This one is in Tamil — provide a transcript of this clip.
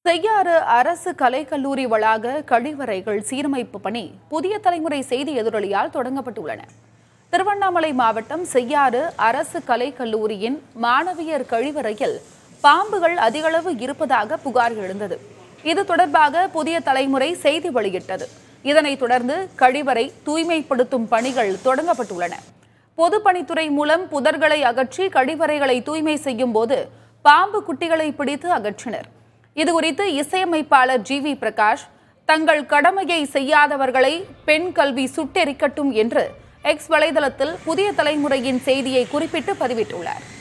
செய்யாறு அரசு கலைக்கல்லூரி வளாக கழிவறைகள் சீரமைப்பு பணி புதிய தலைமுறை செய்தி எதிரொலியால் தொடங்கப்பட்டுள்ளன திருவண்ணாமலை மாவட்டம் செய்யாறு அரசு கலைக்கல்லூரியின் மாணவியர் கழிவறையில் பாம்புகள் அதிகளவு இருப்பதாக புகார் எழுந்தது இது தொடர்பாக புதிய தலைமுறை செய்தி வெளியிட்டது இதனைத் தொடர்ந்து கழிவறை தூய்மைப்படுத்தும் பணிகள் தொடங்கப்பட்டுள்ளன பொதுப்பணித்துறை மூலம் புதர்களை அகற்றி கழிவறைகளை தூய்மை செய்யும் போது பாம்பு குட்டிகளை பிடித்து அகற்றினர் இதுகுறித்து இசையமைப்பாளர் ஜி வி பிரகாஷ் தங்கள் கடமையை செய்யாதவர்களை பெண் கல்வி சுட்டெரிக்கட்டும் என்று எக்ஸ் வலைதளத்தில் புதிய தலைமுறையின் செய்தியை குறிப்பிட்டு பதிவிட்டுள்ளார்